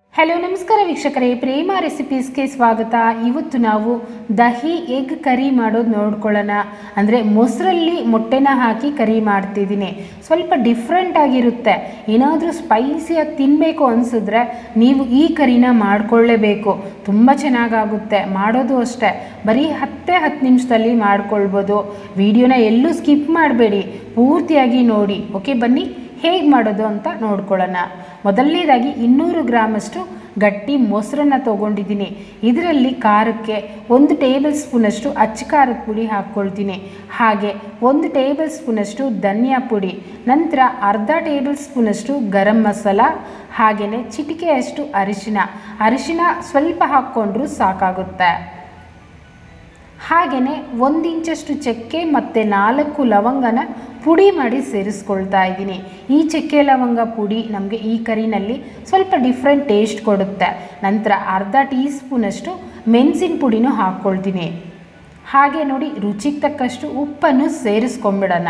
hello ನಮಸ್ಕಾರ ವೀಕ್ಷಕರೇ ಪ್ರೇಮ ರೆಸಿಪೀಸ್ಗೆ ಸ್ವಾಗತ ಇವತ್ತು ನಾವು ದಹಿ ಎಗ್ ಕರಿ ಮಾಡೋದು ನೋಡ್ಕೊಳ್ಳೋಣ ಅಂದರೆ ಮೊಸರಲ್ಲಿ ಮೊಟ್ಟೆನ ಹಾಕಿ ಕರಿ ಮಾಡ್ತಿದ್ದೀನಿ ಸ್ವಲ್ಪ ಡಿಫ್ರೆಂಟ್ ಆಗಿರುತ್ತೆ ಏನಾದರೂ ಸ್ಪೈಸಿಯಾಗಿ ತಿನ್ನಬೇಕು ಅನಿಸಿದ್ರೆ ನೀವು ಈ ಕರಿನ ಮಾಡ್ಕೊಳ್ಳೇಬೇಕು ತುಂಬ ಚೆನ್ನಾಗಾಗುತ್ತೆ ಮಾಡೋದು ಅಷ್ಟೇ ಬರೀ ಹತ್ತೇ ಹತ್ತು ನಿಮಿಷದಲ್ಲಿ ಮಾಡ್ಕೊಳ್ಬೋದು ವಿಡಿಯೋನ ಎಲ್ಲೂ ಸ್ಕಿಪ್ ಮಾಡಬೇಡಿ ಪೂರ್ತಿಯಾಗಿ ನೋಡಿ ಓಕೆ ಬನ್ನಿ ಹೇಗೆ ಮಾಡೋದು ಅಂತ ನೋಡ್ಕೊಳ್ಳೋಣ ಮೊದಲನೇದಾಗಿ ಇನ್ನೂರು ಗ್ರಾಮಷ್ಟು ಗಟ್ಟಿ ಮೊಸರನ್ನು ತೊಗೊಂಡಿದ್ದೀನಿ ಇದರಲ್ಲಿ ಖಾರಕ್ಕೆ ಒಂದು ಟೇಬಲ್ ಸ್ಪೂನಷ್ಟು ಅಚ್ಚ ಖಾರದ ಪುಡಿ ಹಾಕ್ಕೊಳ್ತೀನಿ ಹಾಗೆ ಒಂದು ಟೇಬಲ್ ಸ್ಪೂನಷ್ಟು ಧನಿಯಾ ಪುಡಿ ನಂತರ ಅರ್ಧ ಟೇಬಲ್ ಸ್ಪೂನಷ್ಟು ಗರಂ ಮಸಾಲ ಹಾಗೆಯೇ ಚಿಟಿಕೆಯಷ್ಟು ಅರಿಶಿನ ಅರಿಶಿನ ಸ್ವಲ್ಪ ಹಾಕ್ಕೊಂಡ್ರೂ ಸಾಕಾಗುತ್ತೆ ಹಾಗೆಯೇ ಒಂದು ಇಂಚಷ್ಟು ಚಕ್ಕೆ ಮತ್ತು ನಾಲ್ಕು ಲವಂಗನ ಪುಡಿ ಮಾಡಿ ಸೇರಿಸ್ಕೊಳ್ತಾ ಇದ್ದೀನಿ ಈ ಚಕ್ಕೆ ಲವಂಗ ಪುಡಿ ನಮಗೆ ಈ ಕರಿನಲ್ಲಿ ಸ್ವಲ್ಪ ಡಿಫ್ರೆಂಟ್ ಟೇಸ್ಟ್ ಕೊಡುತ್ತೆ ನಂತರ ಅರ್ಧ ಟೀ ಸ್ಪೂನಷ್ಟು ಮೆಣಸಿನ ಪುಡಿನೂ ಹಾಕ್ಕೊಳ್ತೀನಿ ಹಾಗೆ ನೋಡಿ ರುಚಿಗೆ ತಕ್ಕಷ್ಟು ಉಪ್ಪನ್ನು ಸೇರಿಸ್ಕೊಂಬಿಡೋಣ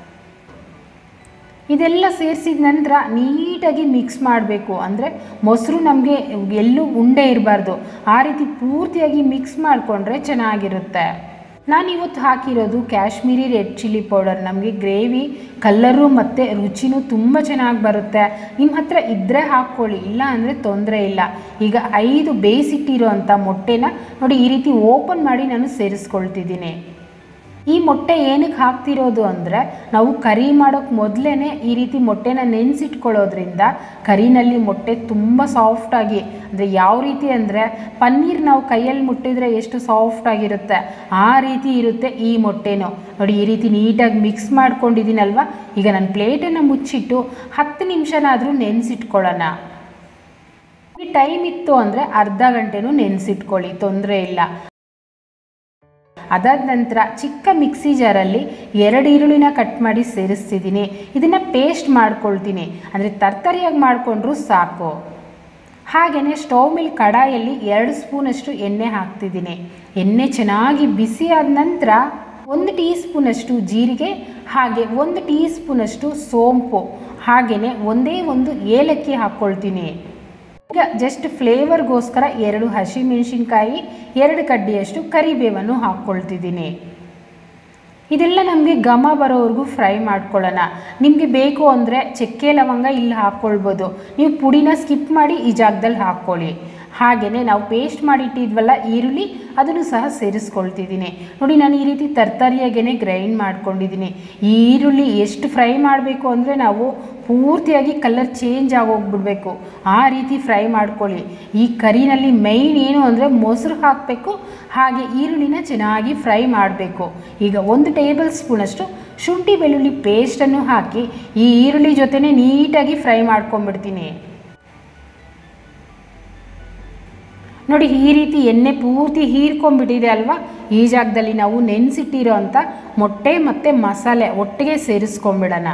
ಇದೆಲ್ಲ ಸೇರಿಸಿದ ನಂತರ ನೀಟಾಗಿ ಮಿಕ್ಸ್ ಮಾಡಬೇಕು ಅಂದರೆ ಮೊಸರು ನಮಗೆ ಎಲ್ಲೂ ಉಂಡೆ ಇರಬಾರ್ದು ಆ ರೀತಿ ಪೂರ್ತಿಯಾಗಿ ಮಿಕ್ಸ್ ಮಾಡಿಕೊಂಡ್ರೆ ಚೆನ್ನಾಗಿರುತ್ತೆ ನಾನಿವತ್ತು ಹಾಕಿರೋದು ಕಾಶ್ಮೀರಿ ರೆಡ್ ಚಿಲ್ಲಿ ಪೌಡರ್ ನಮಗೆ ಗ್ರೇವಿ ಕಲ್ಲರು ಮತ್ತು ರುಚಿನೂ ತುಂಬ ಚೆನ್ನಾಗಿ ಬರುತ್ತೆ ನಿಮ್ಮ ಹತ್ರ ಇದ್ದರೆ ಹಾಕ್ಕೊಳ್ಳಿ ಇಲ್ಲ ಅಂದರೆ ತೊಂದರೆ ಇಲ್ಲ ಈಗ ಐದು ಬೇಯಿಸಿಟ್ಟಿರೋ ಅಂಥ ಮೊಟ್ಟೆನ ನೋಡಿ ಈ ರೀತಿ ಓಪನ್ ಮಾಡಿ ನಾನು ಸೇರಿಸ್ಕೊಳ್ತಿದ್ದೀನಿ ಈ ಮೊಟ್ಟೆ ಏನಕ್ಕೆ ಹಾಕ್ತಿರೋದು ಅಂದರೆ ನಾವು ಕರಿ ಮಾಡೋಕ್ಕೆ ಮೊದಲೇ ಈ ರೀತಿ ಮೊಟ್ಟೆನ ನೆನೆಸಿಟ್ಕೊಳ್ಳೋದ್ರಿಂದ ಕರಿನಲ್ಲಿ ಮೊಟ್ಟೆ ತುಂಬ ಸಾಫ್ಟಾಗಿ ಅಂದರೆ ಯಾವ ರೀತಿ ಅಂದರೆ ಪನ್ನೀರ್ ನಾವು ಕೈಯಲ್ಲಿ ಮುಟ್ಟಿದ್ರೆ ಎಷ್ಟು ಸಾಫ್ಟಾಗಿರುತ್ತೆ ಆ ರೀತಿ ಇರುತ್ತೆ ಈ ಮೊಟ್ಟೆನೂ ನೋಡಿ ಈ ರೀತಿ ನೀಟಾಗಿ ಮಿಕ್ಸ್ ಮಾಡ್ಕೊಂಡಿದ್ದೀನಲ್ವ ಈಗ ನಾನು ಪ್ಲೇಟನ್ನು ಮುಚ್ಚಿಟ್ಟು ಹತ್ತು ನಿಮಿಷನಾದರೂ ನೆನೆಸಿಟ್ಕೊಳ್ಳೋಣ ಈ ಟೈಮ್ ಇತ್ತು ಅಂದರೆ ಅರ್ಧ ಗಂಟೆನೂ ನೆನೆಸಿಟ್ಕೊಳ್ಳಿ ತೊಂದರೆ ಇಲ್ಲ ಅದಾದ ನಂತರ ಚಿಕ್ಕ ಮಿಕ್ಸಿ ಜಾರಲ್ಲಿ ಎರಡು ಈರುಳ್ಳಿನ ಕಟ್ ಮಾಡಿ ಸೇರಿಸ್ತಿದ್ದೀನಿ ಇದನ್ನು ಪೇಸ್ಟ್ ಮಾಡ್ಕೊಳ್ತೀನಿ ಅಂದರೆ ತರ್ತರಿಯಾಗಿ ಮಾಡಿಕೊಂಡ್ರೂ ಸಾಕು ಹಾಗೆಯೇ ಸ್ಟವ್ ಮೇಲೆ ಕಡಾಯಲ್ಲಿ ಎರಡು ಸ್ಪೂನಷ್ಟು ಎಣ್ಣೆ ಹಾಕ್ತಿದ್ದೀನಿ ಎಣ್ಣೆ ಚೆನ್ನಾಗಿ ಬಿಸಿ ಆದ ನಂತರ ಒಂದು ಟೀ ಸ್ಪೂನಷ್ಟು ಜೀರಿಗೆ ಹಾಗೆ ಒಂದು ಟೀ ಸ್ಪೂನಷ್ಟು ಸೋಂಪು ಹಾಗೆಯೇ ಒಂದೇ ಒಂದು ಏಲಕ್ಕಿ ಹಾಕ್ಕೊಳ್ತೀನಿ ಈಗ ಜಸ್ಟ್ ಫ್ಲೇವರ್ಗೋಸ್ಕರ ಎರಡು ಹಸಿಮೆಣಸಿನ್ಕಾಯಿ ಎರಡು ಕಡ್ಡಿಯಷ್ಟು ಕರಿಬೇವನ್ನು ಹಾಕ್ಕೊಳ್ತಿದ್ದೀನಿ ಇದೆಲ್ಲ ನಮಗೆ ಘಮ ಬರೋವರೆಗೂ ಫ್ರೈ ಮಾಡ್ಕೊಳ್ಳೋಣ ನಿಮಗೆ ಬೇಕು ಅಂದರೆ ಚಕ್ಕೆ ಲವಂಗ ಇಲ್ಲಿ ಹಾಕ್ಕೊಳ್ಬೋದು ನೀವು ಪುಡಿನ ಸ್ಕಿಪ್ ಮಾಡಿ ಈ ಜಾಗದಲ್ಲಿ ಹಾಕ್ಕೊಳ್ಳಿ ಹಾಗೆಯೇ ನಾವು ಪೇಸ್ಟ್ ಮಾಡಿಟ್ಟಿದ್ವಲ್ಲ ಈರುಳ್ಳಿ ಅದನ್ನು ಸಹ ಸೇರಿಸ್ಕೊಳ್ತಿದ್ದೀನಿ ನೋಡಿ ನಾನು ಈ ರೀತಿ ತರ್ತರಿಯಾಗೇ ಗ್ರೈಂಡ್ ಮಾಡ್ಕೊಂಡಿದ್ದೀನಿ ಈ ಈರುಳ್ಳಿ ಎಷ್ಟು ಫ್ರೈ ಮಾಡಬೇಕು ಅಂದರೆ ನಾವು ಪೂರ್ತಿಯಾಗಿ ಕಲರ್ ಚೇಂಜ್ ಆಗೋಗ್ಬಿಡ್ಬೇಕು ಆ ರೀತಿ ಫ್ರೈ ಮಾಡ್ಕೊಳ್ಳಿ ಈ ಕರಿನಲ್ಲಿ ಮೈನ್ ಏನು ಅಂದರೆ ಮೊಸರು ಹಾಕಬೇಕು ಹಾಗೆ ಈರುಳ್ಳಿನ ಚೆನ್ನಾಗಿ ಫ್ರೈ ಮಾಡಬೇಕು ಈಗ ಒಂದು ಟೇಬಲ್ ಸ್ಪೂನಷ್ಟು ಶುಂಠಿ ಬೆಳ್ಳುಳ್ಳಿ ಪೇಸ್ಟನ್ನು ಹಾಕಿ ಈ ಈರುಳ್ಳಿ ಜೊತೆನೇ ನೀಟಾಗಿ ಫ್ರೈ ಮಾಡ್ಕೊಂಬಿಡ್ತೀನಿ ನೋಡಿ ಈ ರೀತಿ ಎಣ್ಣೆ ಪೂರ್ತಿ ಹೀರ್ಕೊಂಡ್ಬಿಟ್ಟಿದೆ ಅಲ್ವಾ ಈ ಜಾಗದಲ್ಲಿ ನಾವು ನೆನೆಸಿಟ್ಟಿರೋ ಅಂಥ ಮೊಟ್ಟೆ ಮತ್ತು ಮಸಾಲೆ ಒಟ್ಟಿಗೆ ಸೇರಿಸ್ಕೊಂಬಿಡೋಣ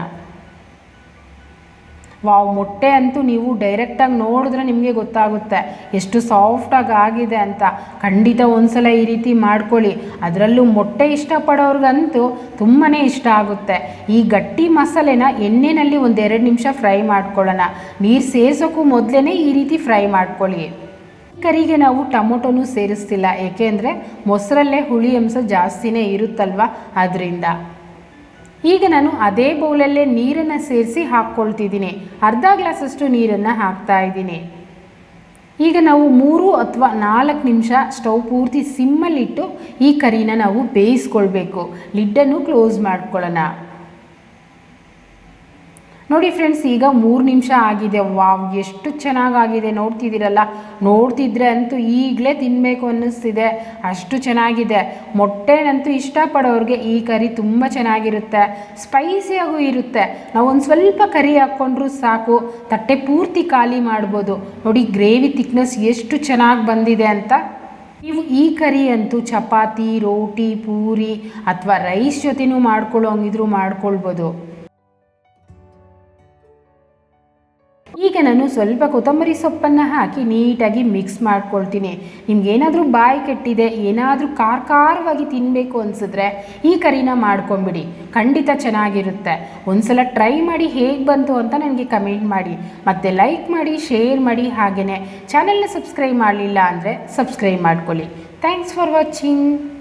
ವಾವ್ ಮೊಟ್ಟೆ ಅಂತೂ ನೀವು ಡೈರೆಕ್ಟಾಗಿ ನೋಡಿದ್ರೆ ನಿಮಗೆ ಗೊತ್ತಾಗುತ್ತೆ ಎಷ್ಟು ಸಾಫ್ಟಾಗಿ ಆಗಿದೆ ಅಂತ ಖಂಡಿತ ಒಂದ್ಸಲ ಈ ರೀತಿ ಮಾಡ್ಕೊಳ್ಳಿ ಅದರಲ್ಲೂ ಮೊಟ್ಟೆ ಇಷ್ಟಪಡೋರ್ಗಂತೂ ತುಂಬಾ ಇಷ್ಟ ಆಗುತ್ತೆ ಈ ಗಟ್ಟಿ ಮಸಾಲೆನ ಎಣ್ಣೆಯಲ್ಲಿ ಒಂದೆರಡು ನಿಮಿಷ ಫ್ರೈ ಮಾಡ್ಕೊಳ್ಳೋಣ ನೀರು ಸೇರಿಸೋಕ್ಕೂ ಮೊದಲೇ ಈ ರೀತಿ ಫ್ರೈ ಮಾಡ್ಕೊಳ್ಳಿ ಕರಿಗೆ ನಾವು ಟೊಮೊಟೊನೂ ಸೇರಿಸ್ತಿಲ್ಲ ಏಕೆಂದರೆ ಮೊಸರಲ್ಲೇ ಹುಳಿ ಅಂಶ ಜಾಸ್ತಿನೇ ಇರುತ್ತಲ್ವ ಅದರಿಂದ ಈಗ ನಾನು ಅದೇ ಬೌಲಲ್ಲೇ ನೀರನ್ನು ಸೇರಿಸಿ ಹಾಕ್ಕೊಳ್ತಿದ್ದೀನಿ ಅರ್ಧ ಗ್ಲಾಸಷ್ಟು ನೀರನ್ನು ಹಾಕ್ತಾ ಇದ್ದೀನಿ ಈಗ ನಾವು ಮೂರು ಅಥವಾ ನಾಲ್ಕು ನಿಮಿಷ ಸ್ಟವ್ ಪೂರ್ತಿ ಸಿಮ್ಮಲ್ಲಿಟ್ಟು ಈ ಕರಿನ ನಾವು ಬೇಯಿಸ್ಕೊಳ್ಬೇಕು ಲಿಡ್ಡನ್ನು ಕ್ಲೋಸ್ ಮಾಡ್ಕೊಳ್ಳೋಣ ನೋಡಿ ಫ್ರೆಂಡ್ಸ್ ಈಗ ಮೂರು ನಿಮಿಷ ಆಗಿದೆ ವಾವ್ ಎಷ್ಟು ಚೆನ್ನಾಗಾಗಿದೆ ನೋಡ್ತಿದ್ದೀರಲ್ಲ ನೋಡ್ತಿದ್ರೆ ಅಂತೂ ಈಗಲೇ ತಿನ್ನಬೇಕು ಅನ್ನಿಸ್ತಿದೆ ಅಷ್ಟು ಚೆನ್ನಾಗಿದೆ ಮೊಟ್ಟೆನಂತೂ ಇಷ್ಟಪಡೋರಿಗೆ ಈ ಕರಿ ತುಂಬ ಚೆನ್ನಾಗಿರುತ್ತೆ ಸ್ಪೈಸಿಯಾಗೂ ಇರುತ್ತೆ ನಾವು ಒಂದು ಸ್ವಲ್ಪ ಕರಿ ಹಾಕ್ಕೊಂಡ್ರೂ ಸಾಕು ತಟ್ಟೆ ಪೂರ್ತಿ ಖಾಲಿ ಮಾಡ್ಬೋದು ನೋಡಿ ಗ್ರೇವಿ ತಿಕ್ನೆಸ್ ಎಷ್ಟು ಚೆನ್ನಾಗಿ ಬಂದಿದೆ ಅಂತ ನೀವು ಈ ಕರಿ ಅಂತೂ ಚಪಾತಿ ರೋಟಿ ಪೂರಿ ಅಥವಾ ರೈಸ್ ಜೊತೆನೂ ಮಾಡ್ಕೊಳ್ಳೋ ಹಂಗಿದ್ರು ಮಾಡ್ಕೊಳ್ಬೋದು ಈಗ ಈಗ ನಾನು ಸ್ವಲ್ಪ ಕೊತ್ತಂಬರಿ ಸೊಪ್ಪನ್ನು ಹಾಕಿ ನೀಟಾಗಿ ಮಿಕ್ಸ್ ಮಾಡ್ಕೊಳ್ತೀನಿ ನಿಮ್ಗೇನಾದರೂ ಬಾಯಿ ಕೆಟ್ಟಿದೆ ಏನಾದರೂ ಖಾರ ಖಾರವಾಗಿ ತಿನ್ನಬೇಕು ಅನಿಸಿದ್ರೆ ಈ ಕರಿನ ಮಾಡ್ಕೊಂಬಿಡಿ ಖಂಡಿತ ಚೆನ್ನಾಗಿರುತ್ತೆ ಒಂದ್ಸಲ ಟ್ರೈ ಮಾಡಿ ಹೇಗೆ ಬಂತು ಅಂತ ನನಗೆ ಕಮೆಂಟ್ ಮಾಡಿ ಮತ್ತು ಲೈಕ್ ಮಾಡಿ ಶೇರ್ ಮಾಡಿ ಹಾಗೆಯೇ ಚಾನಲ್ನ ಸಬ್ಸ್ಕ್ರೈಬ್ ಮಾಡಲಿಲ್ಲ ಅಂದರೆ ಸಬ್ಸ್ಕ್ರೈಬ್ ಮಾಡ್ಕೊಳ್ಳಿ ಥ್ಯಾಂಕ್ಸ್ ಫಾರ್ ವಾಚಿಂಗ್